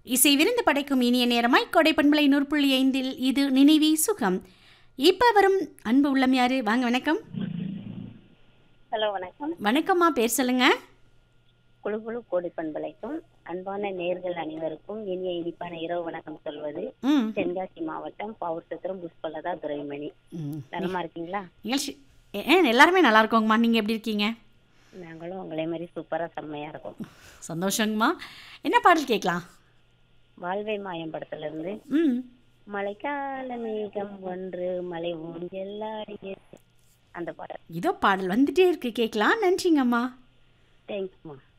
இசை விருந்து படைக்கும் இனிய நேரமாய் கொடை பண்பலை நூறு புள்ளி ஐந்தில் இது நினைவி சுகம் இப்போ வரும் அன்பு உள்ளம் யாரு வாங்க வணக்கம் ஹலோ வணக்கம் வணக்கம்மா பேர் சொல்லுங்க குழு குழு கோடி பண்பலைக்கும் அன்பான நேர்கள் அனைவருக்கும் இனிய இனிப்பான இரவு வணக்கம் சொல்வது ம் தென்காசி மாவட்டம் பவுர் சத்திரம் புஷ்பலதா துரைமணி ம். நலமா இருக்கீங்களா நிகழ்ச்சி ஏன் எல்லாருமே நல்லா இருக்கோங்கம்மா நீங்கள் எப்படி இருக்கீங்க நாங்களும் உங்களை மாதிரி சூப்பரா செம்மையா இருக்கோம் சந்தோஷங்கம்மா என்ன பாடல் கேட்கலாம் வாழ்வை மாயம் படத்துல இருந்து ம் மழைக்கால மேகம் ஒன்று மலை ஊஞ்செல்லாடியது அந்த பாடல் இதோ பாடல் வந்துட்டே இருக்கு கேட்கலாம் நன்றிங்கம்மா தேங்க்ஸ்மா